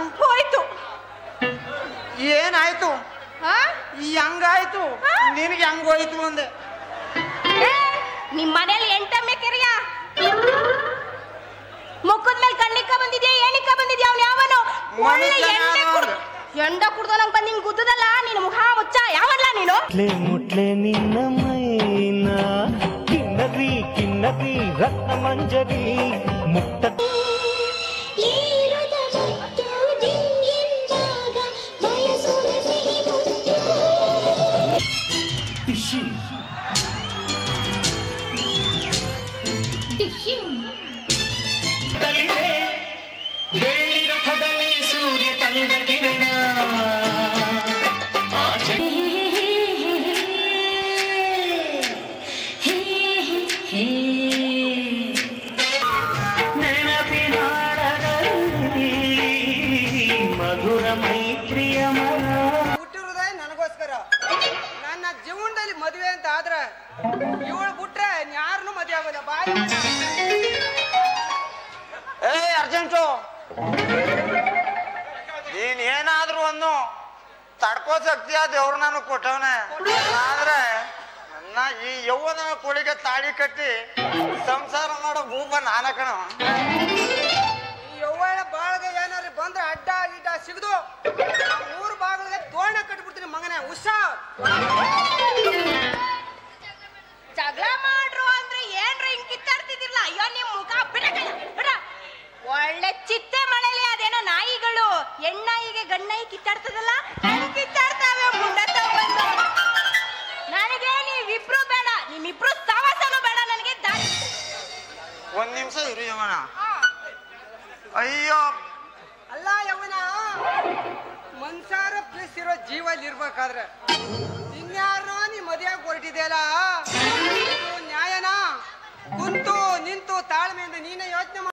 ಹೋಯ್ತು ಏನಾಯ್ತು ಹಾ ಹೆಂಗಾಯ್ತು ಹಾ? ನಿನಗೆ ಹೆಂಗೋಯ್ತು ಅಂದೆ ಏ, ನಿಮ್ ಮನೇಲಿ ಎಂಟಮ್ಮೆ ಕೆರೆಯ ಮುಖದ ಮೇಲೆ ಕಣ್ಣಿಕ್ಕ ಬಂದಿದ್ಯಾ ಏನಿಕ್ಕ ಬಂದಿದ್ಯಾ ಅವ್ನು ಯಾವನು ಒಳ್ಳೆ ಮನುಷ್ಯನ ಎಣ್ಣೆ ಕುಡ್ ಅವ್ನು. ಎಂಡ ಕುಡ್ದು ನಂಗೆ ಬಂದು ನಿಂಗೆ ಗುದ್ದದಲ್ಲ ನಿನ್ನ ಮುಖ ಮುಚ್ಚ ಯಾವನ್ಲ ನೀನು ಮುಟ್ಲೆ ಮುಟ್ಲೆ ನಿನ್ನ ಮೈನ ಕಿನ್ನರಿ ಕಿನ್ನರಿ ರತ್ನ ಮಂಜರಿ ಮುಟ್ಟ ಏರದ ಮುತ್ತು ದಿಂಗಿಂದಾಗ ಬಯಸುವ ಸಿಹಿ ಮುತ್ತು ಮಧುರ ಮೈತ್ರಿಯ ಮನ ಹುಟ್ಟಿರೋದೇ ನನಗೋಸ್ಕರ ನನ್ನ ಜೀವನದಲ್ಲಿ ಮದುವೆ ಅಂತ ಆದ್ರೆ ಇವಳು ಬಿಟ್ರೆ ಯಾರನ್ನು ಮದುವೆ ಆಗೋದ ಬಾಯ್ ಏ ಅರ್ಜೆಂಟು ನೀನ್ ಏನಾದ್ರೂ ಒಂದು ತಡ್ಕೋ ಶಕ್ತಿ ಆ ದೇವ್ರು ನನಗೆ ಕೊಟ್ಟವನೆ ಆದ್ರೆ ನನ್ನ ಈ ಯೌವನ ಕೋಳಿಗೆ ತಾಳಿ ಕಟ್ಟಿ ಸಂಸಾರ ಮಾಡೋ ಭೂಮ ನಾನ ಕಣ ಈ ಯೌವನ ಬಾಳ್ಗೆ ಏನಾದ್ರು ಬಂದ್ರೆ ಅಡ್ಡ ಗಿಡ್ಡ ಸಿಗದು ಊರ್ ಬಾಗಿಲಿಗೆ ತೋರಣ ಕಟ್ಬಿಡ್ತೀನಿ ಮಗನೇ ಹುಷಾರ್ ಜಗಳ ಮಾಡ್ರು ಅಂದ್ರೆ ಏನ್ರ ಹಿಂಗ್ ಕಿತ್ತಾಡ್ತಿದಿರ್ಲ ಅಯ್ಯೋ ನಿಮ್ ಮುಖ ಬಿಡ ಕಣ, ಬಿಡ ಒಳ್ಳೆ ಚಿತ್ತೆ ಮಳೆಲಿ ಅದೇನೋ ನಾಯಿಗಳು ಹೆಣ್ಣಾಯಿಗೆ ಗಣ್ಣಾಯಿ ಕಿತ್ತಾಡ್ತದಲ್ಲ ಹಂಗ್ ಕಿತ್ತಾಡ್ತಾವೆ ಮುಂಡ ತಗೊಂಡು ನನಗೆ ನೀವಿಬ್ರು ಬೇಡ ನಿಮ್ಮಿಬ್ರು ಸವಾಸನೂ ಬೇಡ ನನಗೆ ದಾರಿ ಒಂದ್ ನಿಮಿಷ ಇರು ಯಮನ ಅಯ್ಯೋ ಅಲ್ಲ ಯಮನ ಮನ್ಸಾರ ಪ್ಲಸ್ ಇರೋ ಜೀವ ಇಲ್ಲಿ ಇರ್ಬೇಕಾದ್ರೆ ಇನ್ಯಾರೋ ನೀ ಮದುವೆಯಾಗಿ ಹೊರಟಿದೆಯಲ್ಲ ಇದು ನ್ಯಾಯನಾ ಕುಂತು ನಿಂತು ತಾಳ್ಮೆಯಿಂದ ನೀನೇ ಯೋಚನೆ